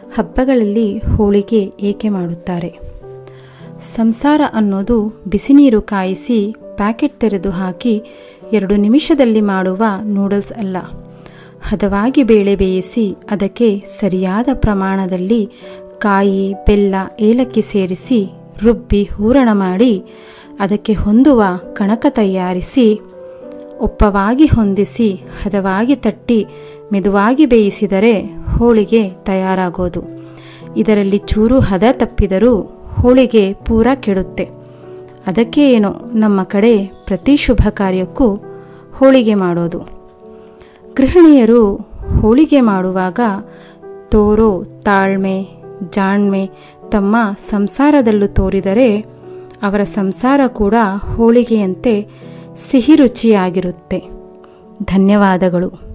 ಹಬ್ಬಗಳಲ್ಲಿ ಹೋಳಿಗೆ ಏಕೆ ಮಾಡುತ್ತಾರೆ ಸಂಸಾರ ಅನ್ನೋದು ಬಿಸಿನೀರು ಕಾಯಿಸಿ ಪ್ಯಾಕೆಟ್ ತೆರೆದು ಹಾಕಿ ಎರಡು ನಿಮಿಷದಲ್ಲಿ ಮಾಡುವ ನೂಡಲ್ಸ್ ಅಲ್ಲ ಹದವಾಗಿ ಬೇಳೆ ಬೇಯಿಸಿ ಅದಕ್ಕೆ ಸರಿಯಾದ ಪ್ರಮಾಣದಲ್ಲಿ ಕಾಯಿ ಬೆಲ್ಲ ಏಲಕ್ಕಿ ಸೇರಿಸಿ ರುಬ್ಬಿ ಹೂರಣ ಮಾಡಿ ಅದಕ್ಕೆ ಹೊಂದುವ ಕಣಕ ತಯಾರಿಸಿ ಒಪ್ಪವಾಗಿ ಹೊಂದಿಸಿ ಹದವಾಗಿ ತಟ್ಟಿ ಮೆದುವಾಗಿ ಬೇಯಿಸಿದರೆ ಹೋಳಿಗೆ ತಯಾರಾಗೋದು ಇದರಲ್ಲಿ ಚೂರು ಹದ ತಪ್ಪಿದರೂ ಹೋಳಿಗೆ ಪೂರ ಕೆಡುತ್ತೆ ಅದಕ್ಕೆ ಏನೋ ನಮ್ಮ ಕಡೆ ಪ್ರತಿ ಶುಭ ಕಾರ್ಯಕ್ಕೂ ಹೋಳಿಗೆ ಮಾಡೋದು ಗೃಹಿಣಿಯರು ಹೋಳಿಗೆ ಮಾಡುವಾಗ ತೋರೋ ತಾಳ್ಮೆ ಜಾಣ್ಮೆ ತಮ್ಮ ಸಂಸಾರದಲ್ಲೂ ತೋರಿದರೆ ಅವರ ಸಂಸಾರ ಕೂಡ ಹೋಳಿಗೆಯಂತೆ ಸಿಹಿ ರುಚಿಯಾಗಿರುತ್ತೆ ಧನ್ಯವಾದಗಳು